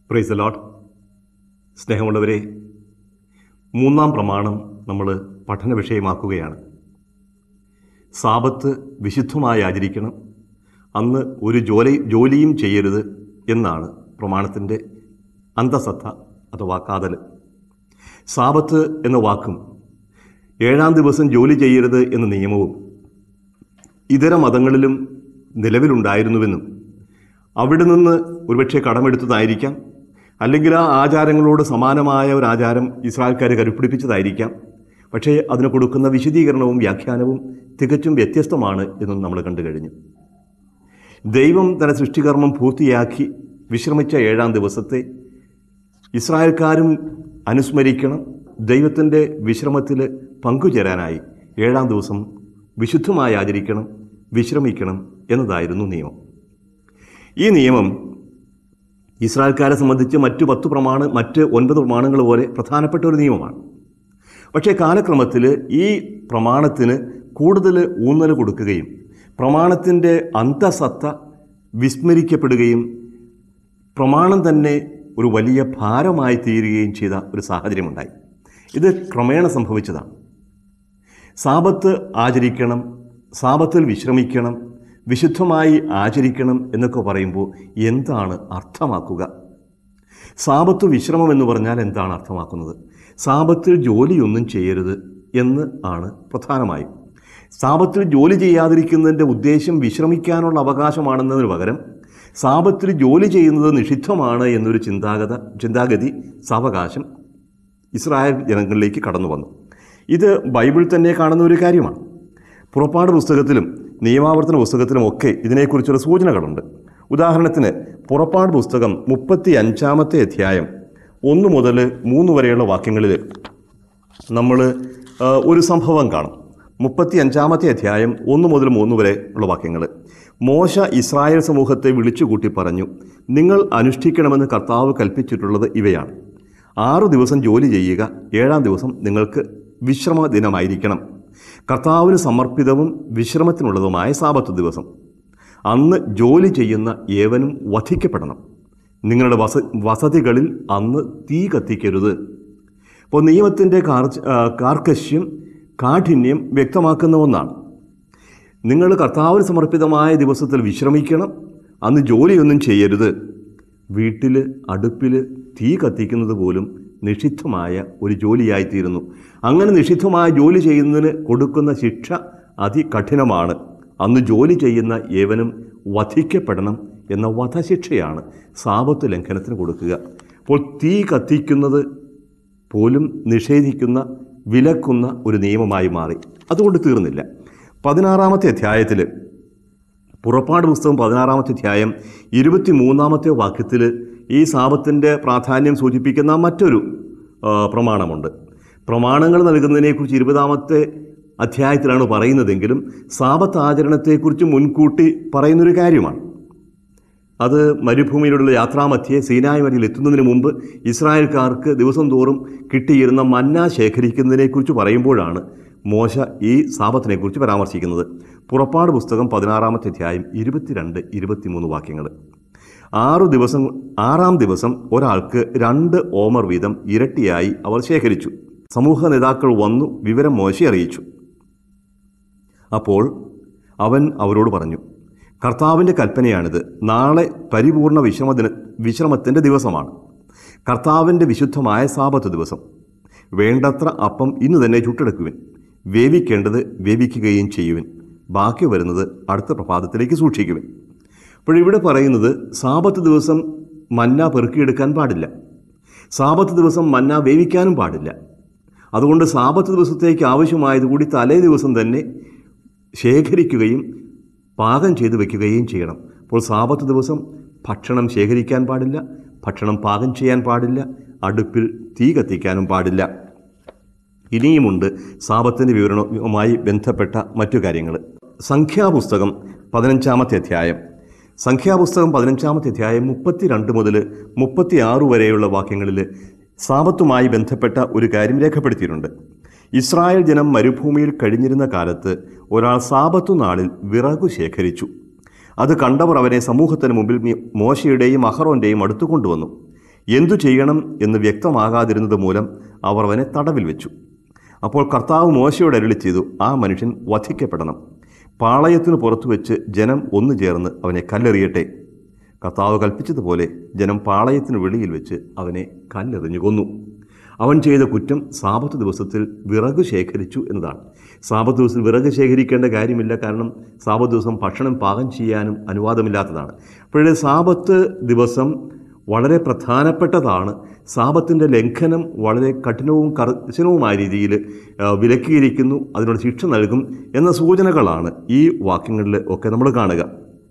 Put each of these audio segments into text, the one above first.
price ലോട്ട് സ്നേഹമുള്ളവരെ മൂന്നാം പ്രമാണം നമ്മൾ പഠന വിഷയമാക്കുകയാണ് സാപത്ത് വിശുദ്ധമായി ആചരിക്കണം അന്ന് ഒരു ജോലി ജോലിയും ചെയ്യരുത് എന്നാണ് പ്രമാണത്തിൻ്റെ അന്തസത്ത അഥവാ കാതൽ സാപത്ത് എന്ന വാക്കും ഏഴാം ദിവസം ജോലി ചെയ്യരുത് എന്ന നിയമവും ഇതര മതങ്ങളിലും നിലവിലുണ്ടായിരുന്നുവെന്നും അവിടെ നിന്ന് ഒരുപക്ഷെ കടമെടുത്തതായിരിക്കാം അല്ലെങ്കിൽ ആ ആചാരങ്ങളോട് സമാനമായ ഒരു ആചാരം ഇസ്രായേൽക്കാർ കരുപ്പിടിപ്പിച്ചതായിരിക്കാം പക്ഷേ അതിന് കൊടുക്കുന്ന വിശദീകരണവും വ്യാഖ്യാനവും തികച്ചും വ്യത്യസ്തമാണ് എന്നും നമ്മൾ കണ്ടു കഴിഞ്ഞു ദൈവം തന്റെ സൃഷ്ടികർമ്മം പൂർത്തിയാക്കി വിശ്രമിച്ച ഏഴാം ദിവസത്തെ ഇസ്രായേൽക്കാരും അനുസ്മരിക്കണം ദൈവത്തിൻ്റെ വിശ്രമത്തിൽ പങ്കുചേരാനായി ഏഴാം ദിവസം വിശുദ്ധമായി ആചരിക്കണം വിശ്രമിക്കണം എന്നതായിരുന്നു നിയമം ഈ നിയമം ഇസ്രായേൽക്കാരെ സംബന്ധിച്ച് മറ്റു പത്ത് പ്രമാണ മറ്റ് ഒൻപത് പ്രമാണങ്ങൾ പോലെ പ്രധാനപ്പെട്ട ഒരു നിയമമാണ് പക്ഷേ കാലക്രമത്തിൽ ഈ പ്രമാണത്തിന് കൂടുതൽ ഊന്നൽ കൊടുക്കുകയും പ്രമാണത്തിൻ്റെ അന്തസത്ത വിസ്മരിക്കപ്പെടുകയും പ്രമാണം തന്നെ ഒരു വലിയ ഭാരമായി തീരുകയും ചെയ്ത ഒരു സാഹചര്യമുണ്ടായി ഇത് ക്രമേണ സംഭവിച്ചതാണ് സാപത്ത് ആചരിക്കണം സാപത്തിൽ വിശ്രമിക്കണം വിശുദ്ധമായി ആചരിക്കണം എന്നൊക്കെ പറയുമ്പോൾ എന്താണ് അർത്ഥമാക്കുക സാപത്ത് വിശ്രമം എന്ന് പറഞ്ഞാൽ എന്താണ് അർത്ഥമാക്കുന്നത് സാപത്തിൽ ജോലിയൊന്നും ചെയ്യരുത് എന്ന് ആണ് പ്രധാനമായും സാപത്തിൽ ജോലി ചെയ്യാതിരിക്കുന്നതിൻ്റെ ഉദ്ദേശം വിശ്രമിക്കാനുള്ള അവകാശമാണെന്നതിന് പകരം സാപത്തിൽ ജോലി ചെയ്യുന്നത് നിഷിദ്ധമാണ് എന്നൊരു ചിന്താഗത ചിന്താഗതി സാവകാശം ഇസ്രായേൽ ജനങ്ങളിലേക്ക് കടന്നു വന്നു ഇത് ബൈബിൾ തന്നെ കാണുന്ന ഒരു കാര്യമാണ് പുറപ്പാട് പുസ്തകത്തിലും നിയമാവർത്തന പുസ്തകത്തിലും ഒക്കെ ഇതിനെക്കുറിച്ചുള്ള സൂചനകളുണ്ട് ഉദാഹരണത്തിന് പുറപ്പാട് പുസ്തകം മുപ്പത്തി അഞ്ചാമത്തെ അധ്യായം ഒന്ന് മുതൽ മൂന്ന് വരെയുള്ള വാക്യങ്ങളിൽ നമ്മൾ ആ, ഒരു സംഭവം കാണും മുപ്പത്തി അഞ്ചാമത്തെ അധ്യായം ഒന്ന് മുതൽ മൂന്ന് വരെ ഉള്ള വാക്യങ്ങൾ മോശ ഇസ്രായേൽ സമൂഹത്തെ വിളിച്ചുകൂട്ടി പറഞ്ഞു നിങ്ങൾ അനുഷ്ഠിക്കണമെന്ന് കർത്താവ് കൽപ്പിച്ചിട്ടുള്ളത് ഇവയാണ് ആറു ദിവസം ജോലി ചെയ്യുക ഏഴാം ദിവസം നിങ്ങൾക്ക് വിശ്രമ ദിനമായിരിക്കണം കർത്താവിന് സമർപ്പിതവും വിശ്രമത്തിനുള്ളതുമായ സാപത്ത് ദിവസം അന്ന് ജോലി ചെയ്യുന്ന ഏവനും വധിക്കപ്പെടണം നിങ്ങളുടെ വസ വസതികളിൽ അന്ന് തീ കത്തിക്കരുത് അപ്പോൾ നിയമത്തിൻ്റെ കാർ ആ, കാർക്കശ്യം കാഠിന്യം വ്യക്തമാക്കുന്ന ഒന്നാണ് നിങ്ങൾ കർത്താവിന് സമർപ്പിതമായ ദിവസത്തിൽ വിശ്രമിക്കണം അന്ന് ജോലിയൊന്നും ചെയ്യരുത് വീട്ടിൽ അടുപ്പിൽ തീ കത്തിക്കുന്നത് പോലും നിഷിദ്ധമായ ഒരു ജോലിയായിത്തീരുന്നു അങ്ങനെ നിഷിദ്ധമായ ജോലി ചെയ്യുന്നതിന് കൊടുക്കുന്ന ശിക്ഷ അതികഠിനമാണ് അന്ന് ജോലി ചെയ്യുന്ന ഏവനും വധിക്കപ്പെടണം എന്ന വധശിക്ഷയാണ് സാപത്ത് ലംഘനത്തിന് കൊടുക്കുക അപ്പോൾ തീ കത്തിക്കുന്നത് പോലും നിഷേധിക്കുന്ന വിലക്കുന്ന ഒരു നിയമമായി മാറി അതുകൊണ്ട് തീർന്നില്ല പതിനാറാമത്തെ അധ്യായത്തിൽ പുറപ്പാട് പുസ്തകം പതിനാറാമത്തെ അധ്യായം ഇരുപത്തി മൂന്നാമത്തെ വാക്യത്തിൽ ഈ സാപത്തിൻ്റെ പ്രാധാന്യം സൂചിപ്പിക്കുന്ന മറ്റൊരു ആ, പ്രമാണമുണ്ട് പ്രമാണങ്ങൾ നൽകുന്നതിനെക്കുറിച്ച് ഇരുപതാമത്തെ അധ്യായത്തിലാണ് പറയുന്നതെങ്കിലും സാപത്ത് ആചരണത്തെക്കുറിച്ച് മുൻകൂട്ടി പറയുന്നൊരു കാര്യമാണ് അത് മരുഭൂമിയിലുള്ള യാത്രാമധ്യേ സീനായ് വരയിൽ എത്തുന്നതിന് മുമ്പ് ഇസ്രായേൽക്കാർക്ക് ദിവസം തോറും കിട്ടിയിരുന്ന മന്ന ശേഖരിക്കുന്നതിനെക്കുറിച്ച് പറയുമ്പോഴാണ് മോശ ഈ സാപത്തിനെക്കുറിച്ച് പരാമർശിക്കുന്നത് പുറപ്പാട് പുസ്തകം പതിനാറാമത്തെ അധ്യായം ഇരുപത്തിരണ്ട് ഇരുപത്തിമൂന്ന് വാക്യങ്ങൾ ആറു ദിവസം ആറാം ദിവസം ഒരാൾക്ക് രണ്ട് ഓമർ വീതം ഇരട്ടിയായി അവർ ശേഖരിച്ചു സമൂഹ നേതാക്കൾ വന്നു വിവരം മോശയെ അറിയിച്ചു അപ്പോൾ അവൻ അവരോട് പറഞ്ഞു കർത്താവിൻ്റെ കൽപ്പനയാണിത് നാളെ പരിപൂർണ വിശ്രമദിന വിശ്രമത്തിൻ്റെ ദിവസമാണ് കർത്താവിൻ്റെ വിശുദ്ധമായ സാപത്ത് ദിവസം വേണ്ടത്ര അപ്പം ഇന്ന് തന്നെ ചുട്ടെടുക്കുവിൻ വേവിക്കേണ്ടത് വേവിക്കുകയും ചെയ്യുവിൻ ബാക്കി വരുന്നത് അടുത്ത പ്രഭാതത്തിലേക്ക് സൂക്ഷിക്കുവിൻ അപ്പോൾ ഇവിടെ പറയുന്നത് സാപത്ത് ദിവസം മന്ന പെറുക്കിയെടുക്കാൻ പാടില്ല സാപത്ത് ദിവസം മന്ന വേവിക്കാനും പാടില്ല അതുകൊണ്ട് സാപത്ത് ദിവസത്തേക്ക് ആവശ്യമായത് കൂടി തലേ ദിവസം തന്നെ ശേഖരിക്കുകയും പാകം ചെയ്ത് വെക്കുകയും ചെയ്യണം അപ്പോൾ സാപത്ത് ദിവസം ഭക്ഷണം ശേഖരിക്കാൻ പാടില്ല ഭക്ഷണം പാകം ചെയ്യാൻ പാടില്ല അടുപ്പിൽ തീ കത്തിക്കാനും പാടില്ല ഇനിയുമുണ്ട് സാപത്തിൻ്റെ വിവരണവുമായി ബന്ധപ്പെട്ട മറ്റു കാര്യങ്ങൾ സംഖ്യാപുസ്തകം പതിനഞ്ചാമത്തെ അധ്യായം സംഖ്യാപുസ്തകം പതിനഞ്ചാമത്തെ അധ്യായം മുപ്പത്തിരണ്ട് മുതൽ മുപ്പത്തിയാറ് വരെയുള്ള വാക്യങ്ങളിൽ സാപത്തുമായി ബന്ധപ്പെട്ട ഒരു കാര്യം രേഖപ്പെടുത്തിയിട്ടുണ്ട് ഇസ്രായേൽ ജനം മരുഭൂമിയിൽ കഴിഞ്ഞിരുന്ന കാലത്ത് ഒരാൾ സാപത്തു നാളിൽ വിറകു ശേഖരിച്ചു അത് കണ്ടവർ അവനെ സമൂഹത്തിന് മുമ്പിൽ മി- മോശയുടെയും അഹറോൻ്റെയും അടുത്തു കൊണ്ടുവന്നു എന്തു ചെയ്യണം എന്ന് വ്യക്തമാകാതിരുന്നത് മൂലം അവർ അവനെ തടവിൽ വെച്ചു അപ്പോൾ കർത്താവ് മോശയോട് അരുളി ചെയ്തു ആ മനുഷ്യൻ വധിക്കപ്പെടണം പാളയത്തിന് പുറത്തു വെച്ച് ജനം ഒന്നു ചേർന്ന് അവനെ കല്ലെറിയട്ടെ കർത്താവ് കൽപ്പിച്ചതുപോലെ ജനം പാളയത്തിന് വെളിയിൽ വെച്ച് അവനെ കല്ലെറിഞ്ഞു കൊന്നു അവൻ ചെയ്ത കുറ്റം സാപത്ത് ദിവസത്തിൽ വിറക് ശേഖരിച്ചു എന്നതാണ് സാപത്ത് ദിവസത്തിൽ വിറക് ശേഖരിക്കേണ്ട കാര്യമില്ല കാരണം സാപത്ത് ദിവസം ഭക്ഷണം പാകം ചെയ്യാനും അനുവാദമില്ലാത്തതാണ് അപ്പോഴേ സാപത്ത് ദിവസം വളരെ പ്രധാനപ്പെട്ടതാണ് സാപത്തിൻ്റെ ലംഘനം വളരെ കഠിനവും കർശനവുമായ രീതിയിൽ ആ, വിലക്കിയിരിക്കുന്നു അതിനോട് ശിക്ഷ നൽകും എന്ന സൂചനകളാണ് ഈ വാക്യങ്ങളിൽ ഒക്കെ നമ്മൾ കാണുക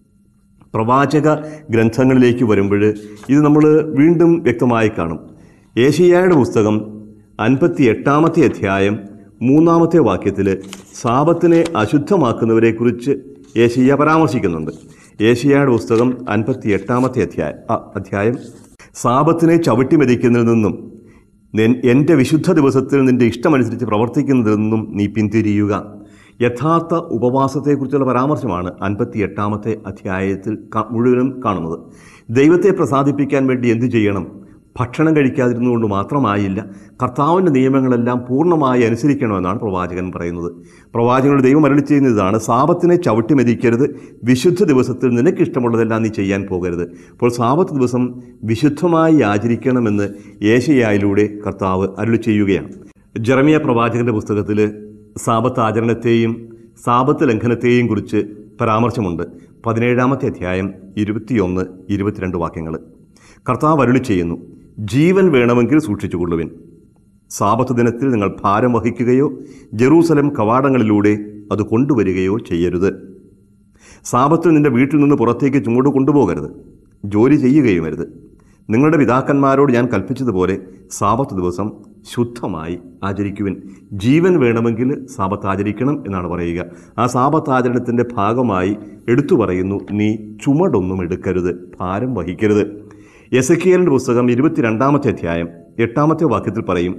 പ്രവാചക ഗ്രന്ഥങ്ങളിലേക്ക് വരുമ്പോൾ ഇത് നമ്മൾ വീണ്ടും വ്യക്തമായി കാണും ഏഷ്യായുടെ പുസ്തകം അൻപത്തി എട്ടാമത്തെ അധ്യായം മൂന്നാമത്തെ വാക്യത്തിൽ സാപത്തിനെ അശുദ്ധമാക്കുന്നവരെക്കുറിച്ച് ഏഷ്യ പരാമർശിക്കുന്നുണ്ട് ഏഷ്യായുടെ പുസ്തകം അൻപത്തി എട്ടാമത്തെ അധ്യായം ആ, അധ്യായം സാപത്തിനെ ചവിട്ടി മെതിക്കുന്നതിൽ നിന്നും നിൻ- എൻ്റെ വിശുദ്ധ ദിവസത്തിൽ നിൻ്റെ ഇഷ്ടമനുസരിച്ച് പ്രവർത്തിക്കുന്നതിൽ നിന്നും നീ പിന്തിരിയുക യഥാർത്ഥ ഉപവാസത്തെക്കുറിച്ചുള്ള പരാമർശമാണ് അൻപത്തി എട്ടാമത്തെ അധ്യായത്തിൽ ക- മുഴുവനും കാണുന്നത് ദൈവത്തെ പ്രസാദിപ്പിക്കാൻ വേണ്ടി എന്തു ചെയ്യണം ഭക്ഷണം കഴിക്കാതിരുന്നുകൊണ്ട് മാത്രമായില്ല കർത്താവിൻ്റെ നിയമങ്ങളെല്ലാം പൂർണ്ണമായി അനുസരിക്കണമെന്നാണ് പ്രവാചകൻ പറയുന്നത് പ്രവാചകനോട് ദൈവം അരളി ചെയ്യുന്നതാണ് സാപത്തിനെ ചവിട്ടി മെതിക്കരുത് വിശുദ്ധ ദിവസത്തിൽ നിനക്ക് ഇഷ്ടമുള്ളതെല്ലാം നീ ചെയ്യാൻ പോകരുത് അപ്പോൾ സാപത്ത് ദിവസം വിശുദ്ധമായി ആചരിക്കണമെന്ന് ഏശയായിലൂടെ കർത്താവ് അരുളി ചെയ്യുകയാണ് ജെറമിയ പ്രവാചകന്റെ പുസ്തകത്തിൽ സാപത്ത് ആചരണത്തെയും സാപത്ത് ലംഘനത്തെയും കുറിച്ച് പരാമർശമുണ്ട് പതിനേഴാമത്തെ അധ്യായം ഇരുപത്തിയൊന്ന് ഇരുപത്തിരണ്ട് വാക്യങ്ങൾ കർത്താവ് അരുളി ചെയ്യുന്നു ജീവൻ വേണമെങ്കിൽ സൂക്ഷിച്ചുകൊള്ളുവിൻ സാപത്ത് ദിനത്തിൽ നിങ്ങൾ ഭാരം വഹിക്കുകയോ ജെറൂസലം കവാടങ്ങളിലൂടെ അത് കൊണ്ടുവരികയോ ചെയ്യരുത് സാപത്തിൽ നിന്റെ വീട്ടിൽ നിന്ന് പുറത്തേക്ക് ചുമട് കൊണ്ടുപോകരുത് ജോലി ചെയ്യുകയും അരുത് നിങ്ങളുടെ പിതാക്കന്മാരോട് ഞാൻ കൽപ്പിച്ചതുപോലെ സാപത്ത് ദിവസം ശുദ്ധമായി ആചരിക്കുവിൻ ജീവൻ വേണമെങ്കിൽ സാപത്ത് ആചരിക്കണം എന്നാണ് പറയുക ആ സാപത്ത് ആചരണത്തിൻ്റെ ഭാഗമായി എടുത്തു പറയുന്നു നീ ചുമടൊന്നും എടുക്കരുത് ഭാരം വഹിക്കരുത് എസക്കിയലിൻ്റെ പുസ്തകം ഇരുപത്തിരണ്ടാമത്തെ അധ്യായം എട്ടാമത്തെ വാക്യത്തിൽ പറയും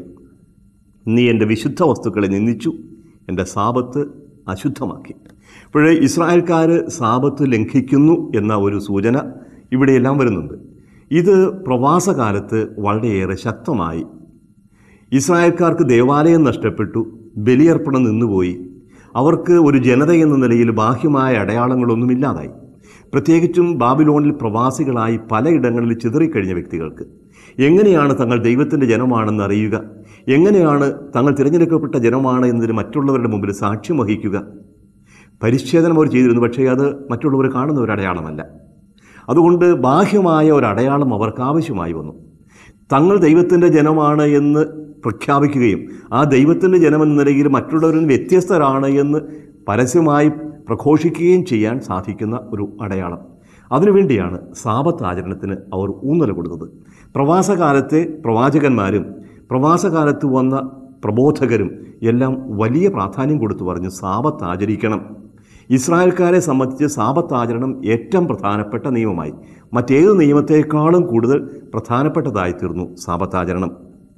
നീ എൻ്റെ വിശുദ്ധ വസ്തുക്കളെ നിന്ദിച്ചു എൻ്റെ സാപത്ത് അശുദ്ധമാക്കി അപ്പോഴേ ഇസ്രായേൽക്കാർ സാപത്ത് ലംഘിക്കുന്നു എന്ന ഒരു സൂചന ഇവിടെയെല്ലാം വരുന്നുണ്ട് ഇത് പ്രവാസകാലത്ത് വളരെയേറെ ശക്തമായി ഇസ്രായേൽക്കാർക്ക് ദേവാലയം നഷ്ടപ്പെട്ടു ബലിയർപ്പണം നിന്നുപോയി അവർക്ക് ഒരു ജനത എന്ന നിലയിൽ ബാഹ്യമായ അടയാളങ്ങളൊന്നുമില്ലാതായി പ്രത്യേകിച്ചും ബാബിലോണിൽ പ്രവാസികളായി പലയിടങ്ങളിൽ ചിതറിക്കഴിഞ്ഞ വ്യക്തികൾക്ക് എങ്ങനെയാണ് തങ്ങൾ ദൈവത്തിൻ്റെ ജനമാണെന്ന് അറിയുക എങ്ങനെയാണ് തങ്ങൾ തിരഞ്ഞെടുക്കപ്പെട്ട ജനമാണ് എന്നതിന് മറ്റുള്ളവരുടെ മുമ്പിൽ സാക്ഷ്യം വഹിക്കുക പരിച്ഛേദനം അവർ ചെയ്തിരുന്നു പക്ഷേ അത് മറ്റുള്ളവർ കാണുന്ന ഒരു അടയാളമല്ല അതുകൊണ്ട് ബാഹ്യമായ ഒരു അടയാളം അവർക്ക് ആവശ്യമായി വന്നു തങ്ങൾ ദൈവത്തിൻ്റെ ജനമാണ് എന്ന് പ്രഖ്യാപിക്കുകയും ആ ദൈവത്തിൻ്റെ ജനമെന്ന നിലയിൽ മറ്റുള്ളവരിൽ നിന്ന് വ്യത്യസ്തരാണ് എന്ന് പരസ്യമായി പ്രഘോഷിക്കുകയും ചെയ്യാൻ സാധിക്കുന്ന ഒരു അടയാളം അതിനുവേണ്ടിയാണ് സാപത്ത് ആചരണത്തിന് അവർ ഊന്നൽ കൊടുത്തത് പ്രവാസകാലത്തെ പ്രവാചകന്മാരും പ്രവാസകാലത്ത് വന്ന പ്രബോധകരും എല്ലാം വലിയ പ്രാധാന്യം കൊടുത്തു പറഞ്ഞു സാപത്ത് ആചരിക്കണം ഇസ്രായേൽക്കാരെ സംബന്ധിച്ച് സാപത്ത് ആചരണം ഏറ്റവും പ്രധാനപ്പെട്ട നിയമമായി മറ്റേത് നിയമത്തെക്കാളും കൂടുതൽ പ്രധാനപ്പെട്ടതായി തീർന്നു സാപത്ത് ആചരണം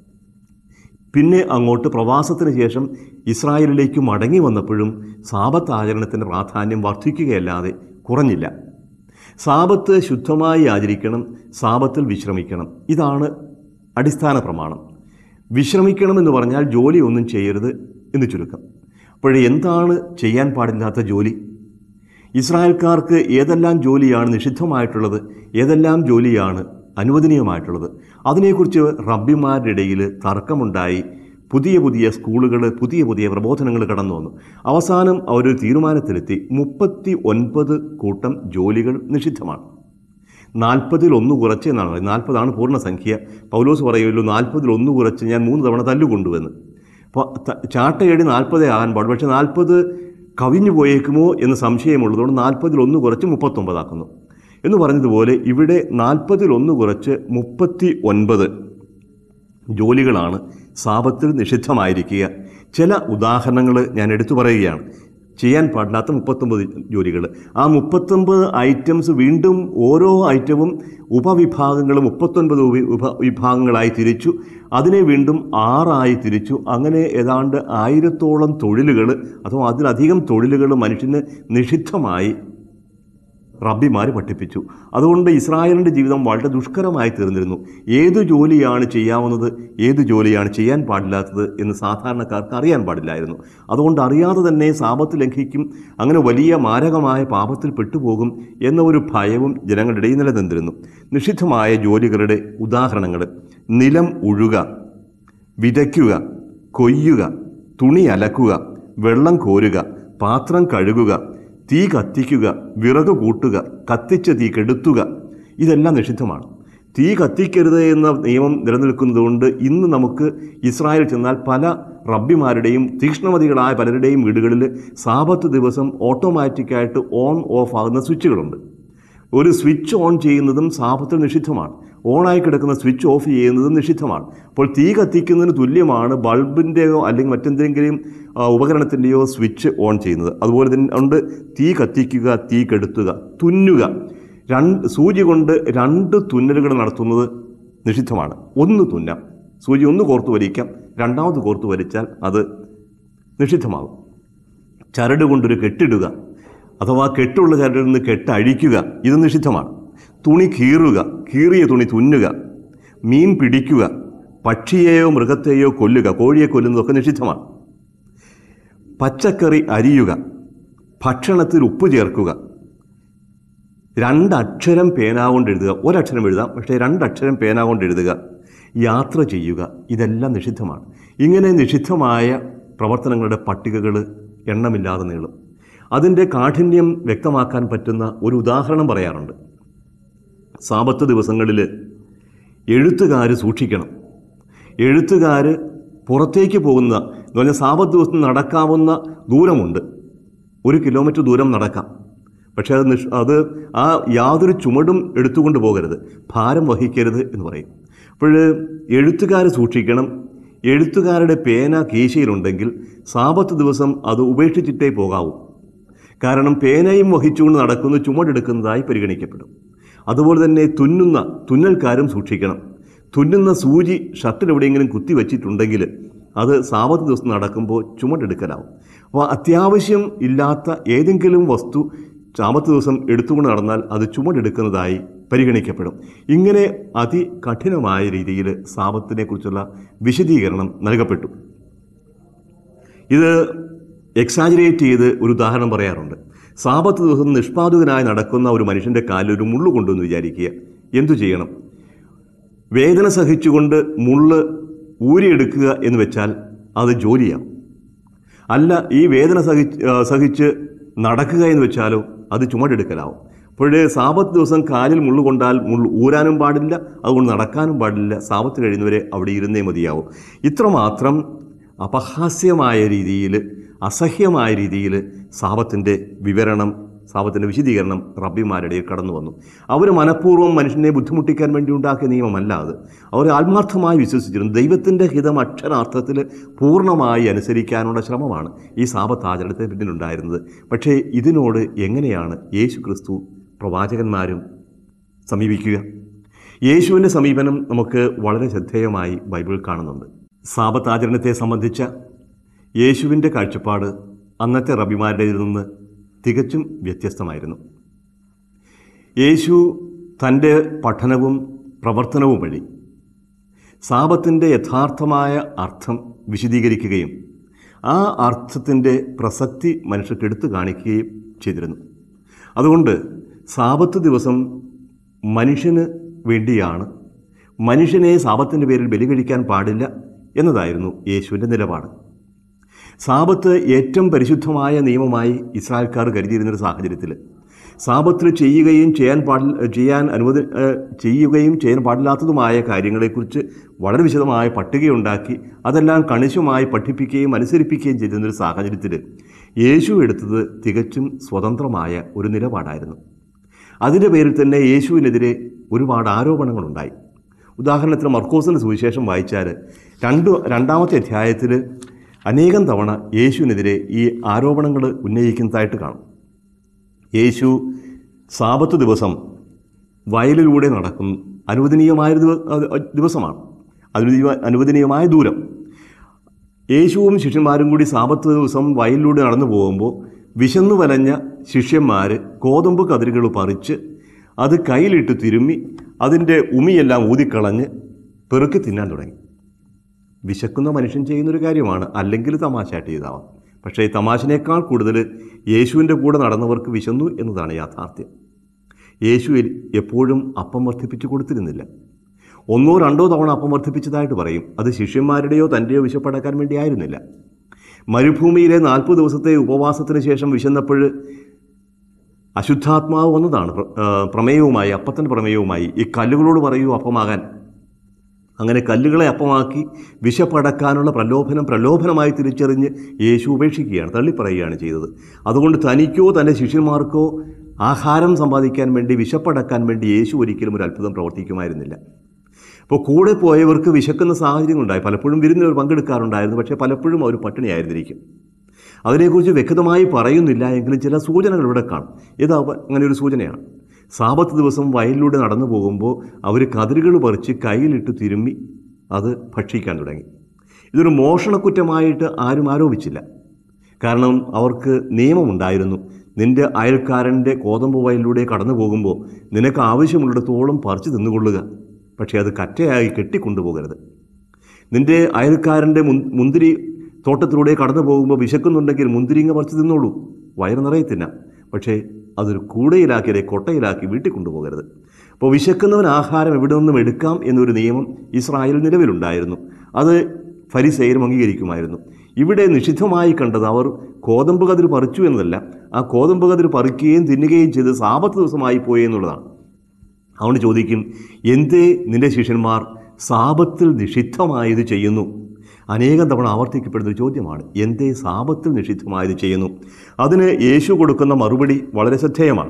പിന്നെ അങ്ങോട്ട് പ്രവാസത്തിന് ശേഷം ഇസ്രായേലിലേക്ക് മടങ്ങി വന്നപ്പോഴും സാപത്ത് ആചരണത്തിൻ്റെ പ്രാധാന്യം വർദ്ധിക്കുകയല്ലാതെ കുറഞ്ഞില്ല സാപത്ത് ശുദ്ധമായി ആചരിക്കണം സാപത്തിൽ വിശ്രമിക്കണം ഇതാണ് അടിസ്ഥാന പ്രമാണം വിശ്രമിക്കണം എന്ന് പറഞ്ഞാൽ ജോലി ഒന്നും ചെയ്യരുത് എന്ന് ചുരുക്കം അപ്പോഴേ എന്താണ് ചെയ്യാൻ പാടില്ലാത്ത ജോലി ഇസ്രായേൽക്കാർക്ക് ഏതെല്ലാം ജോലിയാണ് നിഷിദ്ധമായിട്ടുള്ളത് ഏതെല്ലാം ജോലിയാണ് അനുവദനീയമായിട്ടുള്ളത് അതിനെക്കുറിച്ച് റബ്ബിമാരുടെ ഇടയിൽ തർക്കമുണ്ടായി പുതിയ പുതിയ സ്കൂളുകൾ പുതിയ പുതിയ പ്രബോധനങ്ങൾ കടന്നു വന്നു അവസാനം അവരൊരു തീരുമാനത്തിലെത്തി മുപ്പത്തി ഒൻപത് കൂട്ടം ജോലികൾ നിഷിദ്ധമാണ് നാൽപ്പതിൽ ഒന്ന് കുറച്ച് എന്നാണ് പറയുന്നത് നാൽപ്പതാണ് പൂർണ്ണസംഖ്യ പൗലോസ് പറയുമല്ലോ നാൽപ്പതിൽ ഒന്ന് കുറച്ച് ഞാൻ മൂന്ന് തവണ തല്ലുകൊണ്ടുവന്ന് അപ്പോൾ ത- ചാട്ടയടി നാൽപ്പതേ ആകാൻ പാടും പക്ഷേ നാൽപ്പത് കവിഞ്ഞു പോയേക്കുമോ എന്ന് സംശയമുള്ളതുകൊണ്ട് നാൽപ്പതിൽ ഒന്ന് കുറച്ച് മുപ്പത്തൊമ്പതാക്കുന്നു എന്ന് പറഞ്ഞതുപോലെ ഇവിടെ നാൽപ്പതിൽ ഒന്ന് കുറച്ച് മുപ്പത്തി ഒൻപത് ജോലികളാണ് സാപത്തിൽ നിഷിദ്ധമായിരിക്കുക ചില ഉദാഹരണങ്ങൾ ഞാൻ എടുത്തു പറയുകയാണ് ചെയ്യാൻ പാടില്ലാത്ത മുപ്പത്തൊമ്പത് ജോലികൾ ആ മുപ്പത്തൊമ്പത് ഐറ്റംസ് വീണ്ടും ഓരോ ഐറ്റവും ഉപവിഭാഗങ്ങൾ മുപ്പത്തൊൻപത് ഉപ ഉപ വിഭാഗങ്ങളായി തിരിച്ചു അതിനെ വീണ്ടും ആറായി തിരിച്ചു അങ്ങനെ ഏതാണ്ട് ആയിരത്തോളം തൊഴിലുകൾ അഥവാ അതിലധികം തൊഴിലുകൾ മനുഷ്യന് നിഷിദ്ധമായി റബ്ബിമാർ പഠിപ്പിച്ചു അതുകൊണ്ട് ഇസ്രായേലിൻ്റെ ജീവിതം വളരെ ദുഷ്കരമായി തീർന്നിരുന്നു ഏത് ജോലിയാണ് ചെയ്യാവുന്നത് ഏത് ജോലിയാണ് ചെയ്യാൻ പാടില്ലാത്തത് എന്ന് സാധാരണക്കാർക്ക് അറിയാൻ പാടില്ലായിരുന്നു അതുകൊണ്ട് അറിയാതെ തന്നെ സാപത്ത് ലംഘിക്കും അങ്ങനെ വലിയ മാരകമായ പാപത്തിൽ പെട്ടുപോകും എന്ന ഒരു ഭയവും ജനങ്ങളുടെ ഇടയിൽ നിലനിന്നിരുന്നു നിഷിദ്ധമായ ജോലികളുടെ ഉദാഹരണങ്ങൾ നിലം ഉഴുക വിതയ്ക്കുക കൊയ്യുക തുണി അലക്കുക വെള്ളം കോരുക പാത്രം കഴുകുക തീ കത്തിക്കുക വിറക് കൂട്ടുക കത്തിച്ച തീ കെടുത്തുക ഇതെല്ലാം നിഷിദ്ധമാണ് തീ കത്തിക്കരുത് എന്ന നിയമം നിലനിൽക്കുന്നതുകൊണ്ട് ഇന്ന് നമുക്ക് ഇസ്രായേൽ ചെന്നാൽ പല റബ്ബിമാരുടെയും തീക്ഷ്ണമതികളായ പലരുടെയും വീടുകളിൽ സാപത്ത് ദിവസം ഓട്ടോമാറ്റിക്കായിട്ട് ഓൺ ഓഫ് ആകുന്ന സ്വിച്ചുകളുണ്ട് ഒരു സ്വിച്ച് ഓൺ ചെയ്യുന്നതും സാപത്തിൽ നിഷിദ്ധമാണ് ഓണായി കിടക്കുന്ന സ്വിച്ച് ഓഫ് ചെയ്യുന്നതും നിഷിദ്ധമാണ് അപ്പോൾ തീ കത്തിക്കുന്നതിന് തുല്യമാണ് ബൾബിൻ്റെയോ അല്ലെങ്കിൽ മറ്റെന്തെങ്കിലും ആ, ഉപകരണത്തിൻ്റെയോ സ്വിച്ച് ഓൺ ചെയ്യുന്നത് അതുപോലെ തന്നെ ഉണ്ട് തീ കത്തിക്കുക തീ കെടുത്തുക തുന്നുക രണ്ട് സൂചി കൊണ്ട് രണ്ട് തുന്നലുകൾ നടത്തുന്നത് നിഷിദ്ധമാണ് ഒന്ന് തുന്നാം സൂചി ഒന്ന് കോർത്ത് വലിക്കാം രണ്ടാമത് കോർത്ത് വലിച്ചാൽ അത് നിഷിദ്ധമാകും ചരട് കൊണ്ടൊരു കെട്ടിടുക അഥവാ കെട്ടുള്ള ചരടിൽ നിന്ന് കെട്ട് അഴിക്കുക ഇത് നിഷിദ്ധമാണ് തുണി കീറുക കീറിയ തുണി തുന്നുക മീൻ പിടിക്കുക പക്ഷിയെയോ മൃഗത്തെയോ കൊല്ലുക കോഴിയെ കൊല്ലുന്നതൊക്കെ നിഷിദ്ധമാണ് പച്ചക്കറി അരിയുക ഭക്ഷണത്തിൽ ഉപ്പ് ചേർക്കുക രണ്ടക്ഷരം പേന കൊണ്ട് എഴുതുക ഒരക്ഷരം എഴുതാം പക്ഷേ രണ്ടക്ഷരം പേന കൊണ്ട് എഴുതുക യാത്ര ചെയ്യുക ഇതെല്ലാം നിഷിദ്ധമാണ് ഇങ്ങനെ നിഷിദ്ധമായ പ്രവർത്തനങ്ങളുടെ പട്ടികകൾ എണ്ണമില്ലാതെ നീളും അതിൻ്റെ കാഠിന്യം വ്യക്തമാക്കാൻ പറ്റുന്ന ഒരു ഉദാഹരണം പറയാറുണ്ട് സാപത്ത് ദിവസങ്ങളിൽ എഴുത്തുകാർ സൂക്ഷിക്കണം എഴുത്തുകാർ പുറത്തേക്ക് പോകുന്ന എന്ന് പറഞ്ഞാൽ സാപത്ത് ദിവസം നടക്കാവുന്ന ദൂരമുണ്ട് ഒരു കിലോമീറ്റർ ദൂരം നടക്കാം പക്ഷേ അത് നിഷ് അത് ആ യാതൊരു ചുമടും എടുത്തുകൊണ്ട് പോകരുത് ഭാരം വഹിക്കരുത് എന്ന് പറയും അപ്പോൾ എഴുത്തുകാർ സൂക്ഷിക്കണം എഴുത്തുകാരുടെ പേന കീശയിലുണ്ടെങ്കിൽ സാപത്ത് ദിവസം അത് ഉപേക്ഷിച്ചിട്ടേ പോകാവൂ കാരണം പേനയും വഹിച്ചുകൊണ്ട് നടക്കുന്ന ചുമടെടുക്കുന്നതായി പരിഗണിക്കപ്പെടും അതുപോലെ തന്നെ തുന്നുന്ന തുന്നൽക്കാരും സൂക്ഷിക്കണം തുന്നുന്ന സൂചി ഷർട്ടിൽ എവിടെയെങ്കിലും കുത്തി വച്ചിട്ടുണ്ടെങ്കിൽ അത് സാപത്ത് ദിവസം നടക്കുമ്പോൾ ചുമടെടുക്കലാവും അപ്പോൾ അത്യാവശ്യം ഇല്ലാത്ത ഏതെങ്കിലും വസ്തു സാപത്ത് ദിവസം എടുത്തുകൊണ്ട് നടന്നാൽ അത് ചുമടെടുക്കുന്നതായി പരിഗണിക്കപ്പെടും ഇങ്ങനെ അതികഠിനമായ രീതിയിൽ സാപത്തിനെ കുറിച്ചുള്ള വിശദീകരണം നൽകപ്പെട്ടു ഇത് എക്സാജറേറ്റ് ചെയ്ത് ഒരു ഉദാഹരണം പറയാറുണ്ട് സാപത്ത് ദിവസം നിഷ്പാതുകനായി നടക്കുന്ന ഒരു മനുഷ്യൻ്റെ കാലിൽ ഒരു മുള്ളു കൊണ്ടുവന്ന് വിചാരിക്കുക എന്തു ചെയ്യണം വേദന സഹിച്ചുകൊണ്ട് മുള്ള് ഊരിയെടുക്കുക എന്ന് വെച്ചാൽ അത് ജോലിയാവും അല്ല ഈ വേദന സഹിച്ച് ആ, സഹിച്ച് നടക്കുക എന്ന് വെച്ചാലോ അത് ചുമടെടുക്കലാവും അപ്പോഴേ സാപത്ത് ദിവസം കാലിൽ മുള്ളു കൊണ്ടാൽ മുള്ളു ഊരാനും പാടില്ല അതുകൊണ്ട് നടക്കാനും പാടില്ല സാപത്ത് കഴിയുന്നവരെ അവിടെ ഇരുന്നേ മതിയാവും ഇത്രമാത്രം അപഹാസ്യമായ രീതിയിൽ അസഹ്യമായ രീതിയിൽ സാപത്തിൻ്റെ വിവരണം സാപത്തിൻ്റെ വിശദീകരണം റബ്ബിമാരുടെ ഇടയിൽ കടന്നു വന്നു അവർ മനഃപൂർവ്വം മനുഷ്യനെ ബുദ്ധിമുട്ടിക്കാൻ വേണ്ടി ഉണ്ടാക്കിയ നിയമമല്ല അത് അവർ ആത്മാർത്ഥമായി വിശ്വസിച്ചിരുന്നു ദൈവത്തിൻ്റെ ഹിതം അക്ഷരാർത്ഥത്തിൽ പൂർണ്ണമായി അനുസരിക്കാനുള്ള ശ്രമമാണ് ഈ സാപത്ത് ആചരണത്തിന് പിന്നിലുണ്ടായിരുന്നത് പക്ഷേ ഇതിനോട് എങ്ങനെയാണ് യേശു ക്രിസ്തു പ്രവാചകന്മാരും സമീപിക്കുക യേശുവിൻ്റെ സമീപനം നമുക്ക് വളരെ ശ്രദ്ധേയമായി ബൈബിളിൽ കാണുന്നുണ്ട് സാപത്ത് ആചരണത്തെ സംബന്ധിച്ച യേശുവിൻ്റെ കാഴ്ചപ്പാട് അന്നത്തെ റബിമാരുടെ നിന്ന് തികച്ചും വ്യത്യസ്തമായിരുന്നു യേശു തൻ്റെ പഠനവും പ്രവർത്തനവും വഴി സാപത്തിൻ്റെ യഥാർത്ഥമായ അർത്ഥം വിശദീകരിക്കുകയും ആ അർത്ഥത്തിൻ്റെ പ്രസക്തി മനുഷ്യർക്ക് എടുത്തു കാണിക്കുകയും ചെയ്തിരുന്നു അതുകൊണ്ട് സാപത്ത് ദിവസം മനുഷ്യന് വേണ്ടിയാണ് മനുഷ്യനെ സാപത്തിൻ്റെ പേരിൽ ബലി കഴിക്കാൻ പാടില്ല എന്നതായിരുന്നു യേശുവിൻ്റെ നിലപാട് സാപത്ത് ഏറ്റവും പരിശുദ്ധമായ നിയമമായി ഇസ്രായേൽക്കാർ കരുതിയിരുന്നൊരു സാഹചര്യത്തിൽ സാപത്തിൽ ചെയ്യുകയും ചെയ്യാൻ പാടില്ല ചെയ്യാൻ അനുവദി ഏഹ് ചെയ്യുകയും ചെയ്യാൻ പാടില്ലാത്തതുമായ കാര്യങ്ങളെക്കുറിച്ച് വളരെ വിശദമായ പട്ടികയുണ്ടാക്കി അതെല്ലാം കണിശമായി പഠിപ്പിക്കുകയും അനുസരിപ്പിക്കുകയും ചെയ്തിരുന്നൊരു സാഹചര്യത്തിൽ യേശു എടുത്തത് തികച്ചും സ്വതന്ത്രമായ ഒരു നിലപാടായിരുന്നു അതിൻ്റെ പേരിൽ തന്നെ യേശുവിനെതിരെ ഒരുപാട് ആരോപണങ്ങളുണ്ടായി ഉദാഹരണത്തിന് മർക്കോസിൻ്റെ സുവിശേഷം വായിച്ചാൽ രണ്ട് രണ്ടാമത്തെ അധ്യായത്തിൽ അനേകം തവണ യേശുവിനെതിരെ ഈ ആരോപണങ്ങൾ ഉന്നയിക്കുന്നതായിട്ട് കാണും യേശു സാപത്ത് ദിവസം വയലിലൂടെ നടക്കും അനുവദനീയമായ ഒരു ദിവ- അത് ദിവസമാണ് അനുവദനീയ അനുവദനീയമായ ദൂരം യേശുവും ശിഷ്യന്മാരും കൂടി സാപത്ത് ദിവസം വയലിലൂടെ നടന്നു പോകുമ്പോൾ വിശന്നു വലഞ്ഞ ശിഷ്യന്മാർ കോതമ്പ് കതിരുകൾ പറിച്ച് അത് കയ്യിലിട്ട് തിരുമ്മി അതിൻ്റെ ഉമിയെല്ലാം ഊതിക്കളഞ്ഞ് പെറുക്കി തിന്നാൻ തുടങ്ങി വിശക്കുന്ന മനുഷ്യൻ ചെയ്യുന്നൊരു കാര്യമാണ് അല്ലെങ്കിൽ തമാശയായിട്ട് ചെയ്താവാം പക്ഷേ ഈ തമാശനേക്കാൾ കൂടുതൽ യേശുവിൻ്റെ കൂടെ നടന്നവർക്ക് വിശന്നു എന്നതാണ് യാഥാർത്ഥ്യം യേശുവിൽ എപ്പോഴും അപ്പം വർദ്ധിപ്പിച്ചു കൊടുത്തിരുന്നില്ല ഒന്നോ രണ്ടോ തവണ അപ്പം വർദ്ധിപ്പിച്ചതായിട്ട് പറയും അത് ശിഷ്യന്മാരുടെയോ തൻ്റെയോ വിശപ്പടക്കാൻ വേണ്ടിയായിരുന്നില്ല മരുഭൂമിയിലെ നാൽപ്പത് ദിവസത്തെ ഉപവാസത്തിന് ശേഷം വിശന്നപ്പോൾ അശുദ്ധാത്മാവ് വന്നതാണ് പ്ര- ആ, പ്രമേയവുമായി അപ്പത്തിൻ്റെ പ്രമേയവുമായി ഈ കല്ലുകളോട് പറയൂ അപ്പമാകാൻ അങ്ങനെ കല്ലുകളെ അപ്പമാക്കി വിശപ്പടക്കാനുള്ള പ്രലോഭനം പ്രലോഭനമായി തിരിച്ചറിഞ്ഞ് യേശു ഉപേക്ഷിക്കുകയാണ് തള്ളിപ്പറയുകയാണ് ചെയ്തത് അതുകൊണ്ട് തനിക്കോ തൻ്റെ ശിഷ്യന്മാർക്കോ ആഹാരം സമ്പാദിക്കാൻ വേണ്ടി വിശപ്പടക്കാൻ വേണ്ടി യേശു ഒരിക്കലും ഒരു അത്ഭുതം പ്രവർത്തിക്കുമായിരുന്നില്ല അപ്പോൾ കൂടെ പോയവർക്ക് വിശക്കുന്ന സാഹചര്യങ്ങളുണ്ടായി പലപ്പോഴും വിരുന്നവർ പങ്കെടുക്കാറുണ്ടായിരുന്നു പക്ഷേ പലപ്പോഴും അവർ പട്ടിണിയായിരുന്നിരിക്കും അതിനെക്കുറിച്ച് വ്യക്തമായി പറയുന്നില്ല എങ്കിലും ചില സൂചനകൾ ഇവിടെ കാണും ഇത് അവ- അങ്ങനെ ഒരു സൂചനയാണ് സാപത്ത് ദിവസം വയലിലൂടെ നടന്നു പോകുമ്പോൾ അവർ കതിരുകൾ പറിച്ച് കയ്യിലിട്ട് തിരുമ്മി അത് ഭക്ഷിക്കാൻ തുടങ്ങി ഇതൊരു മോഷണക്കുറ്റമായിട്ട് ആരും ആരോപിച്ചില്ല കാരണം അവർക്ക് നിയമമുണ്ടായിരുന്നു നിന്റെ അയൽക്കാരൻ്റെ കോതമ്പ് വയലിലൂടെ കടന്നു പോകുമ്പോൾ നിനക്ക് ആവശ്യമുള്ളിടത്തോളം പറിച്ച് തിന്നുകൊള്ളുക പക്ഷേ അത് കറ്റയായി കെട്ടിക്കൊണ്ടുപോകരുത് നിന്റെ അയൽക്കാരൻ്റെ മുൻ- മുന്തിരി തോട്ടത്തിലൂടെ കടന്നു പോകുമ്പോൾ വിശക്കുന്നുണ്ടെങ്കിൽ മുന്തിരിങ്ങ പറിച്ച് തിന്നോളൂ വയറ് നിറയെ തിന്നാം പക്ഷേ അതൊരു കൂടയിലാക്കി അല്ലെങ്കിൽ കൊട്ടയിലാക്കി വീട്ടിൽ കൊണ്ടുപോകരുത് അപ്പോൾ വിശക്കുന്നവൻ ആഹാരം എവിടെ നിന്നും എടുക്കാം എന്നൊരു നിയമം ഇസ്രായേൽ നിലവിലുണ്ടായിരുന്നു അത് ഫരിസേരും അംഗീകരിക്കുമായിരുന്നു ഇവിടെ നിഷിദ്ധമായി കണ്ടത് അവർ കോതമ്പ് കതിർ പറിച്ചു എന്നതല്ല ആ കോതമ്പ് കതിർ പറിക്കുകയും തിന്നുകയും ചെയ്ത് സാപത്ത് ദിവസമായി പോയി എന്നുള്ളതാണ് അതുകൊണ്ട് ചോദിക്കും എന്തേ നിന്റെ ശിഷ്യന്മാർ സാപത്തിൽ നിഷിദ്ധമായത് ചെയ്യുന്നു അനേകം തവണ ആവർത്തിക്കപ്പെടുന്ന ഒരു ചോദ്യമാണ് എന്തേ സാപത്തിൽ നിഷിദ്ധമായത് ചെയ്യുന്നു അതിന് യേശു കൊടുക്കുന്ന മറുപടി വളരെ ശ്രദ്ധേയമാണ്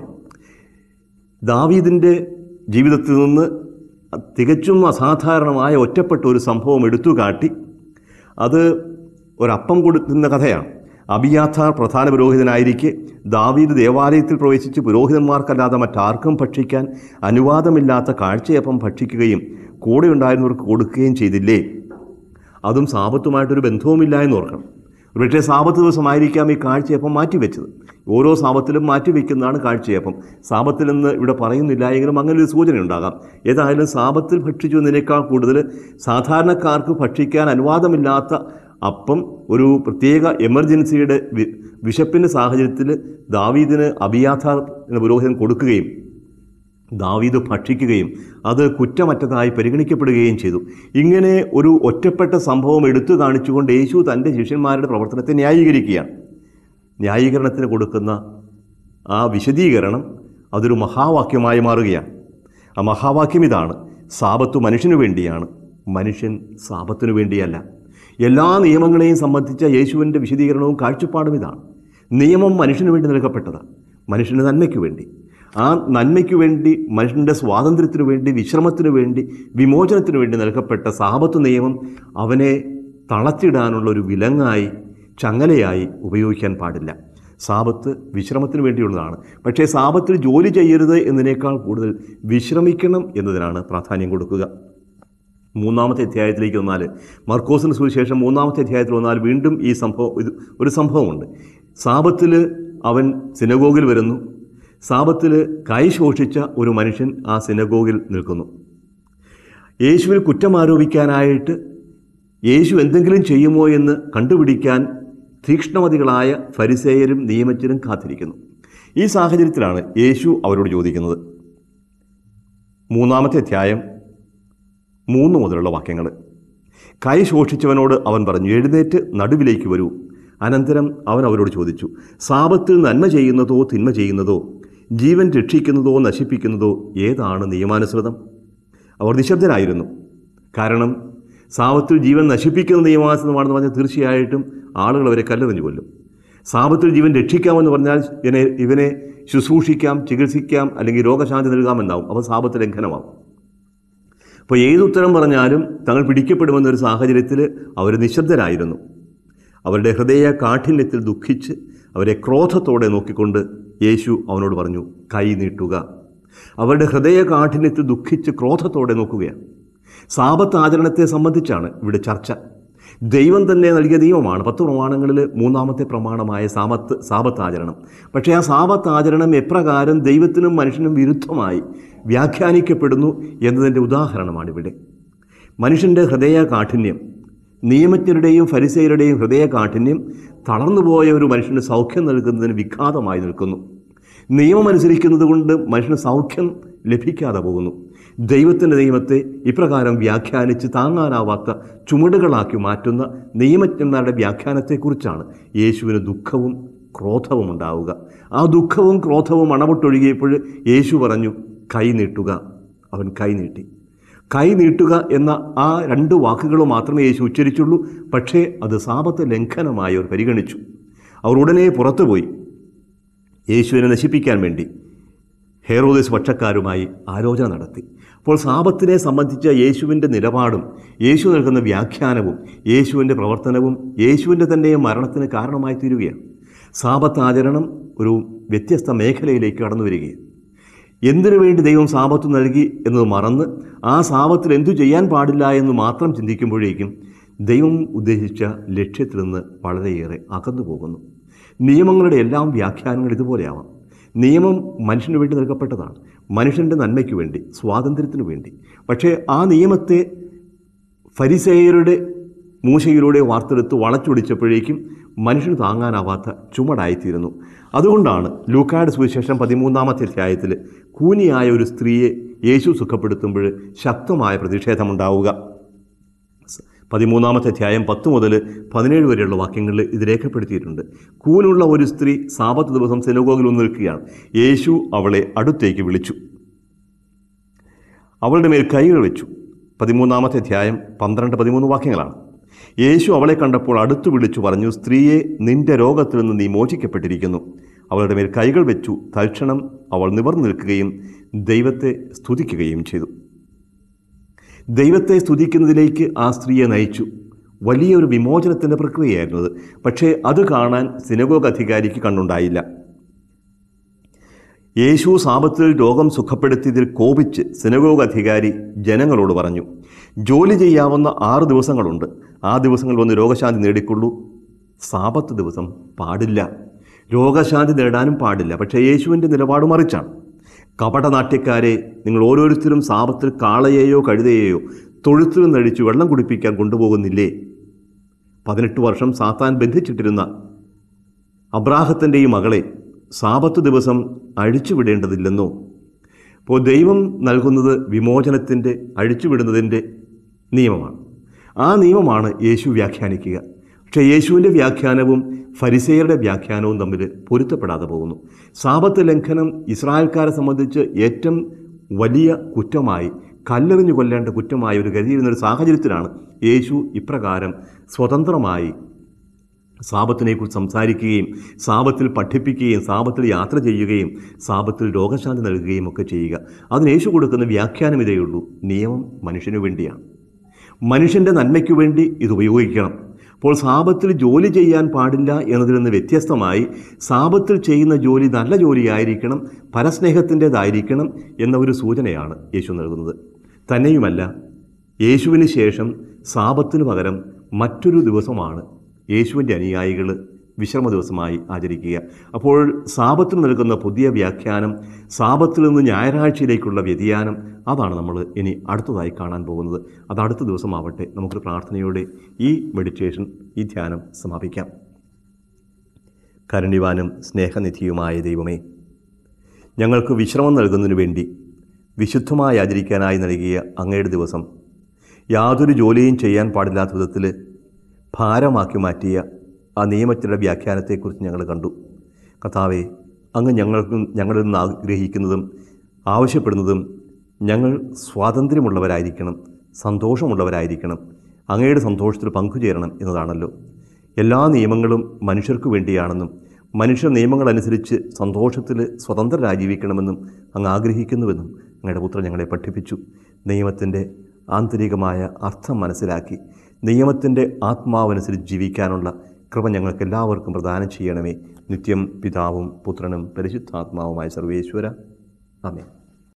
ദാവീദിൻ്റെ ജീവിതത്തിൽ നിന്ന് തികച്ചും അസാധാരണമായ ഒറ്റപ്പെട്ട ഒരു സംഭവം എടുത്തു കാട്ടി അത് ഒരപ്പം കൊടുക്കുന്ന കഥയാണ് അബിയാഥാർ പ്രധാന പുരോഹിതനായിരിക്കെ ദാവീദ് ദേവാലയത്തിൽ പ്രവേശിച്ച് പുരോഹിതന്മാർക്കല്ലാതെ മറ്റാർക്കും ഭക്ഷിക്കാൻ അനുവാദമില്ലാത്ത കാഴ്ചയപ്പം ഭക്ഷിക്കുകയും കൂടെ ഉണ്ടായിരുന്നവർക്ക് കൊടുക്കുകയും ചെയ്തില്ലേ അതും സാപത്തുമായിട്ടൊരു ബന്ധവുമില്ല എന്ന് ഓർക്കണം ഒരുപക്ഷെ സാപത്ത് ദിവസമായിരിക്കാം ഈ കാഴ്ചയപ്പം മാറ്റിവെച്ചത് ഓരോ സാപത്തിലും മാറ്റിവെക്കുന്നതാണ് കാഴ്ചയപ്പം സാപത്തിലെന്ന് ഇവിടെ പറയുന്നില്ല എങ്കിലും അങ്ങനെ ഒരു സൂചന ഉണ്ടാകാം ഏതായാലും സാപത്തിൽ ഭക്ഷിച്ചു എന്നതിനേക്കാൾ കൂടുതൽ സാധാരണക്കാർക്ക് ഭക്ഷിക്കാൻ അനുവാദമില്ലാത്ത അപ്പം ഒരു പ്രത്യേക എമർജൻസിയുടെ വി- വിശപ്പിൻ്റെ സാഹചര്യത്തിൽ ദാവീദിന് അബിയാഥാർ എന്ന പുരോഹിതൻ കൊടുക്കുകയും ദാവീദ് ഭക്ഷിക്കുകയും അത് കുറ്റമറ്റതായി പരിഗണിക്കപ്പെടുകയും ചെയ്തു ഇങ്ങനെ ഒരു ഒറ്റപ്പെട്ട സംഭവം എടുത്തു കാണിച്ചുകൊണ്ട് യേശു തൻ്റെ ശിഷ്യന്മാരുടെ പ്രവർത്തനത്തെ ന്യായീകരിക്കുകയാണ് ന്യായീകരണത്തിന് കൊടുക്കുന്ന ആ വിശദീകരണം അതൊരു മഹാവാക്യമായി മാറുകയാണ് ആ മഹാവാക്യം ഇതാണ് സാപത്ത് മനുഷ്യനു വേണ്ടിയാണ് മനുഷ്യൻ സാപത്തിനു വേണ്ടിയല്ല എല്ലാ നിയമങ്ങളെയും സംബന്ധിച്ച യേശുവിൻ്റെ വിശദീകരണവും കാഴ്ചപ്പാടും ഇതാണ് നിയമം മനുഷ്യന് വേണ്ടി നൽകപ്പെട്ടതാണ് മനുഷ്യൻ്റെ നന്മയ്ക്ക് വേണ്ടി ആ നന്മയ്ക്ക് വേണ്ടി മനുഷ്യൻ്റെ സ്വാതന്ത്ര്യത്തിനു വേണ്ടി വിശ്രമത്തിനു വേണ്ടി വിമോചനത്തിനു വേണ്ടി നൽകപ്പെട്ട സാപത്ത് നിയമം അവനെ തളച്ചിടാനുള്ള ഒരു വിലങ്ങായി ചങ്ങലയായി ഉപയോഗിക്കാൻ പാടില്ല സാപത്ത് വിശ്രമത്തിന് വേണ്ടിയുള്ളതാണ് പക്ഷേ സാപത്തിൽ ജോലി ചെയ്യരുത് എന്നതിനേക്കാൾ കൂടുതൽ വിശ്രമിക്കണം എന്നതിനാണ് പ്രാധാന്യം കൊടുക്കുക മൂന്നാമത്തെ അധ്യായത്തിലേക്ക് വന്നാൽ മർക്കോസിന് സുവിശേഷം മൂന്നാമത്തെ അധ്യായത്തിൽ വന്നാൽ വീണ്ടും ഈ സംഭവം ഇത് ഒരു സംഭവമുണ്ട് സാപത്തിൽ അവൻ സിനഗോഗിൽ വരുന്നു സാപത്തിൽ കൈ ശോഷിച്ച ഒരു മനുഷ്യൻ ആ സിനഗോഗിൽ നിൽക്കുന്നു യേശുവിൽ കുറ്റം ആരോപിക്കാനായിട്ട് യേശു എന്തെങ്കിലും ചെയ്യുമോ എന്ന് കണ്ടുപിടിക്കാൻ തീക്ഷ്ണമതികളായ ഫരിസേയരും നിയമജ്ഞരും കാത്തിരിക്കുന്നു ഈ സാഹചര്യത്തിലാണ് യേശു അവരോട് ചോദിക്കുന്നത് മൂന്നാമത്തെ അധ്യായം മൂന്ന് മുതലുള്ള വാക്യങ്ങൾ കൈ ശോഷിച്ചവനോട് അവൻ പറഞ്ഞു എഴുന്നേറ്റ് നടുവിലേക്ക് വരൂ അനന്തരം അവൻ അവരോട് ചോദിച്ചു സാപത്തിൽ നന്മ ചെയ്യുന്നതോ തിന്മ ചെയ്യുന്നതോ ജീവൻ രക്ഷിക്കുന്നതോ നശിപ്പിക്കുന്നതോ ഏതാണ് നിയമാനുസൃതം അവർ നിശബ്ദരായിരുന്നു കാരണം സാപത്തിൽ ജീവൻ നശിപ്പിക്കുന്ന നിയമാനുസൃതമാണെന്ന് പറഞ്ഞാൽ തീർച്ചയായിട്ടും ആളുകൾ അവരെ കല്ലെറിഞ്ഞു കൊല്ലും സാപത്തിൽ ജീവൻ രക്ഷിക്കാമെന്ന് പറഞ്ഞാൽ ഇവനെ ഇവനെ ശുശ്രൂഷിക്കാം ചികിത്സിക്കാം അല്ലെങ്കിൽ രോഗശാന്തി നൽകാമെന്നാവും അവ സാപത്ത് ലംഘനമാവും അപ്പോൾ ഏതുത്തരം പറഞ്ഞാലും തങ്ങൾ പിടിക്കപ്പെടുമെന്നൊരു സാഹചര്യത്തിൽ അവർ നിശബ്ദരായിരുന്നു അവരുടെ ഹൃദയ കാഠിന്യത്തിൽ ദുഃഖിച്ച് അവരെ ക്രോധത്തോടെ നോക്കിക്കൊണ്ട് യേശു അവനോട് പറഞ്ഞു കൈ നീട്ടുക അവരുടെ ഹൃദയ കാഠിന്യത്തിൽ ദുഃഖിച്ച് ക്രോധത്തോടെ നോക്കുകയാണ് സാപത്ത് ആചരണത്തെ സംബന്ധിച്ചാണ് ഇവിടെ ചർച്ച ദൈവം തന്നെ നൽകിയ നിയമമാണ് പത്ത് പ്രമാണങ്ങളിൽ മൂന്നാമത്തെ പ്രമാണമായ സാപത്ത് സാപത്താചരണം പക്ഷേ ആ സാപത്താചരണം എപ്രകാരം ദൈവത്തിനും മനുഷ്യനും വിരുദ്ധമായി വ്യാഖ്യാനിക്കപ്പെടുന്നു എന്നതിൻ്റെ ഉദാഹരണമാണിവിടെ മനുഷ്യൻ്റെ ഹൃദയ കാഠിന്യം നിയമജ്ഞരുടെയും ഫരിസയരുടെയും ഹൃദയ കാഠിന്യം തളർന്നുപോയ ഒരു മനുഷ്യന് സൗഖ്യം നൽകുന്നതിന് വിഘാതമായി നിൽക്കുന്നു നിയമം അനുസരിക്കുന്നത് കൊണ്ട് മനുഷ്യന് സൗഖ്യം ലഭിക്കാതെ പോകുന്നു ദൈവത്തിൻ്റെ നിയമത്തെ ഇപ്രകാരം വ്യാഖ്യാനിച്ച് താങ്ങാനാവാത്ത ചുമടുകളാക്കി മാറ്റുന്ന നിയമജ്ഞന്മാരുടെ വ്യാഖ്യാനത്തെക്കുറിച്ചാണ് യേശുവിന് ദുഃഖവും ക്രോധവും ഉണ്ടാവുക ആ ദുഃഖവും ക്രോധവും അണപൊട്ടൊഴുകിയപ്പോൾ യേശു പറഞ്ഞു കൈ നീട്ടുക അവൻ കൈ നീട്ടി കൈ നീട്ടുക എന്ന ആ രണ്ട് വാക്കുകൾ മാത്രമേ യേശു ഉച്ചരിച്ചുള്ളൂ പക്ഷേ അത് സാപത്ത് ലംഘനമായി അവർ പരിഗണിച്ചു അവർ ഉടനെ പുറത്തുപോയി യേശുവിനെ നശിപ്പിക്കാൻ വേണ്ടി ഹേറോദേസ് പക്ഷക്കാരുമായി ആലോചന നടത്തി അപ്പോൾ സാപത്തിനെ സംബന്ധിച്ച യേശുവിൻ്റെ നിലപാടും യേശു നൽകുന്ന വ്യാഖ്യാനവും യേശുവിൻ്റെ പ്രവർത്തനവും യേശുവിൻ്റെ തന്നെ മരണത്തിന് കാരണമായി തീരുകയാണ് സാപത്ത് ആചരണം ഒരു വ്യത്യസ്ത മേഖലയിലേക്ക് കടന്നു വരികയാണ് എന്തിനു വേണ്ടി ദൈവം സാപത്ത് നൽകി എന്നത് മറന്ന് ആ സാപത്തിൽ എന്തു ചെയ്യാൻ പാടില്ല എന്ന് മാത്രം ചിന്തിക്കുമ്പോഴേക്കും ദൈവം ഉദ്ദേശിച്ച ലക്ഷ്യത്തിൽ നിന്ന് വളരെയേറെ അകന്നു പോകുന്നു നിയമങ്ങളുടെ എല്ലാം വ്യാഖ്യാനങ്ങൾ ഇതുപോലെയാവാം നിയമം മനുഷ്യന് വേണ്ടി നൽകപ്പെട്ടതാണ് മനുഷ്യൻ്റെ നന്മയ്ക്ക് വേണ്ടി സ്വാതന്ത്ര്യത്തിനു വേണ്ടി പക്ഷേ ആ നിയമത്തെ ഫരിസേയരുടെ മൂശയിലൂടെ വാർത്തെടുത്ത് വളച്ചൊടിച്ചപ്പോഴേക്കും മനുഷ്യന് താങ്ങാനാവാത്ത ചുമടായിത്തീരുന്നു അതുകൊണ്ടാണ് ലൂക്കാട് സുവിശേഷം പതിമൂന്നാമത്തെ അധ്യായത്തിൽ കൂനിയായ ഒരു സ്ത്രീയെ യേശു സുഖപ്പെടുത്തുമ്പോൾ ശക്തമായ പ്രതിഷേധമുണ്ടാവുക പതിമൂന്നാമത്തെ അധ്യായം പത്ത് മുതൽ പതിനേഴ് വരെയുള്ള വാക്യങ്ങളിൽ ഇത് രേഖപ്പെടുത്തിയിട്ടുണ്ട് കൂനുള്ള ഒരു സ്ത്രീ സാപത്ത് ദിവസം സെനഗോഗിൽ വന്ന് നിൽക്കുകയാണ് യേശു അവളെ അടുത്തേക്ക് വിളിച്ചു അവളുടെ മേൽ കൈകൾ വെച്ചു പതിമൂന്നാമത്തെ അധ്യായം പന്ത്രണ്ട് പതിമൂന്ന് വാക്യങ്ങളാണ് യേശു അവളെ കണ്ടപ്പോൾ അടുത്തു വിളിച്ചു പറഞ്ഞു സ്ത്രീയെ നിന്റെ രോഗത്തിൽ നിന്ന് നീ മോചിക്കപ്പെട്ടിരിക്കുന്നു അവളുടെ മേൽ കൈകൾ വെച്ചു തൽക്ഷണം അവൾ നിവർന്നു നിൽക്കുകയും ദൈവത്തെ സ്തുതിക്കുകയും ചെയ്തു ദൈവത്തെ സ്തുതിക്കുന്നതിലേക്ക് ആ സ്ത്രീയെ നയിച്ചു വലിയൊരു വിമോചനത്തിൻ്റെ പ്രക്രിയയായിരുന്നു അത് പക്ഷേ അത് കാണാൻ സിനഗോഗ് അധികാരിക്ക് കണ്ണുണ്ടായില്ല യേശു സാപത്തിൽ രോഗം സുഖപ്പെടുത്തിയതിൽ കോപിച്ച് സിനഗോഗ് അധികാരി ജനങ്ങളോട് പറഞ്ഞു ജോലി ചെയ്യാവുന്ന ആറ് ദിവസങ്ങളുണ്ട് ആ ദിവസങ്ങൾ വന്ന് രോഗശാന്തി നേടിക്കൊള്ളൂ സാപത്ത് ദിവസം പാടില്ല രോഗശാന്തി നേടാനും പാടില്ല പക്ഷേ യേശുവിൻ്റെ നിലപാട് മറിച്ചാണ് കപടനാട്യക്കാരെ നിങ്ങൾ ഓരോരുത്തരും സാപത്തിൽ കാളയെയോ കഴുതയെയോ തൊഴുത്തിൽ നിന്നഴിച്ച് വെള്ളം കുടിപ്പിക്കാൻ കൊണ്ടുപോകുന്നില്ലേ പതിനെട്ട് വർഷം സാത്താൻ ബന്ധിച്ചിട്ടിരുന്ന അബ്രാഹത്തിൻ്റെ ഈ മകളെ സാപത്ത് ദിവസം അഴിച്ചുവിടേണ്ടതില്ലെന്നോ അപ്പോൾ ദൈവം നൽകുന്നത് വിമോചനത്തിൻ്റെ അഴിച്ചുവിടുന്നതിൻ്റെ നിയമമാണ് ആ നിയമമാണ് യേശു വ്യാഖ്യാനിക്കുക പക്ഷേ യേശുവിൻ്റെ വ്യാഖ്യാനവും ഫരിസേയരുടെ വ്യാഖ്യാനവും തമ്മിൽ പൊരുത്തപ്പെടാതെ പോകുന്നു സാപത്ത് ലംഘനം ഇസ്രായേൽക്കാരെ സംബന്ധിച്ച് ഏറ്റവും വലിയ കുറ്റമായി കല്ലെറിഞ്ഞു കൊല്ലേണ്ട കുറ്റമായി ഒരു കരുതിയിരുന്ന ഒരു സാഹചര്യത്തിലാണ് യേശു ഇപ്രകാരം സ്വതന്ത്രമായി സാപത്തിനെക്കുറിച്ച് സംസാരിക്കുകയും സാപത്തിൽ പഠിപ്പിക്കുകയും സാപത്തിൽ യാത്ര ചെയ്യുകയും സാപത്തിൽ രോഗശാന്തി നൽകുകയും ഒക്കെ ചെയ്യുക അതിന് യേശു കൊടുക്കുന്ന വ്യാഖ്യാനം ഇതേ ഉള്ളൂ നിയമം മനുഷ്യനു വേണ്ടിയാണ് മനുഷ്യൻ്റെ നന്മയ്ക്കു വേണ്ടി ഇത് ഉപയോഗിക്കണം അപ്പോൾ സാപത്തിൽ ജോലി ചെയ്യാൻ പാടില്ല എന്നതിൽ നിന്ന് വ്യത്യസ്തമായി സാപത്തിൽ ചെയ്യുന്ന ജോലി നല്ല ജോലിയായിരിക്കണം പരസ്നേഹത്തിൻ്റെതായിരിക്കണം എന്ന ഒരു സൂചനയാണ് യേശു നൽകുന്നത് തന്നെയുമല്ല യേശുവിന് ശേഷം സാപത്തിന് പകരം മറ്റൊരു ദിവസമാണ് യേശുവിൻ്റെ അനുയായികൾ വിശ്രമ ദിവസമായി ആചരിക്കുക അപ്പോൾ സാപത്തിന് നൽകുന്ന പുതിയ വ്യാഖ്യാനം സാപത്തിൽ നിന്ന് ഞായറാഴ്ചയിലേക്കുള്ള വ്യതിയാനം അതാണ് നമ്മൾ ഇനി അടുത്തതായി കാണാൻ പോകുന്നത് അത് അടുത്ത ദിവസമാവട്ടെ നമുക്ക് പ്രാർത്ഥനയോടെ ഈ മെഡിറ്റേഷൻ ഈ ധ്യാനം സമാപിക്കാം കരുണിവാനും സ്നേഹനിധിയുമായ ദൈവമേ ഞങ്ങൾക്ക് വിശ്രമം നൽകുന്നതിനു വേണ്ടി വിശുദ്ധമായി ആചരിക്കാനായി നൽകിയ അങ്ങയുടെ ദിവസം യാതൊരു ജോലിയും ചെയ്യാൻ പാടില്ലാത്ത വിധത്തിൽ ഭാരമാക്കി മാറ്റിയ ആ നിയമത്തിൻ്റെ വ്യാഖ്യാനത്തെക്കുറിച്ച് ഞങ്ങൾ കണ്ടു കഥാവെ അങ്ങ് ഞങ്ങൾക്ക് ഞങ്ങളിൽ നിന്ന് ആഗ്രഹിക്കുന്നതും ആവശ്യപ്പെടുന്നതും ഞങ്ങൾ സ്വാതന്ത്ര്യമുള്ളവരായിരിക്കണം സന്തോഷമുള്ളവരായിരിക്കണം അങ്ങയുടെ സന്തോഷത്തിൽ പങ്കുചേരണം എന്നതാണല്ലോ എല്ലാ നിയമങ്ങളും മനുഷ്യർക്ക് വേണ്ടിയാണെന്നും മനുഷ്യർ നിയമങ്ങളനുസരിച്ച് സന്തോഷത്തിൽ സ്വതന്ത്രരായി ജീവിക്കണമെന്നും അങ്ങ് ആഗ്രഹിക്കുന്നുവെന്നും അങ്ങയുടെ പുത്രൻ ഞങ്ങളെ പഠിപ്പിച്ചു നിയമത്തിൻ്റെ ആന്തരികമായ അർത്ഥം മനസ്സിലാക്കി നിയമത്തിൻ്റെ ആത്മാവനുസരിച്ച് ജീവിക്കാനുള്ള കൃപ ഞങ്ങൾക്ക് എല്ലാവർക്കും പ്രദാനം ചെയ്യണമേ നിത്യം പിതാവും പുത്രനും പരിശുദ്ധാത്മാവുമായ സർവേശ്വര ആമേൻ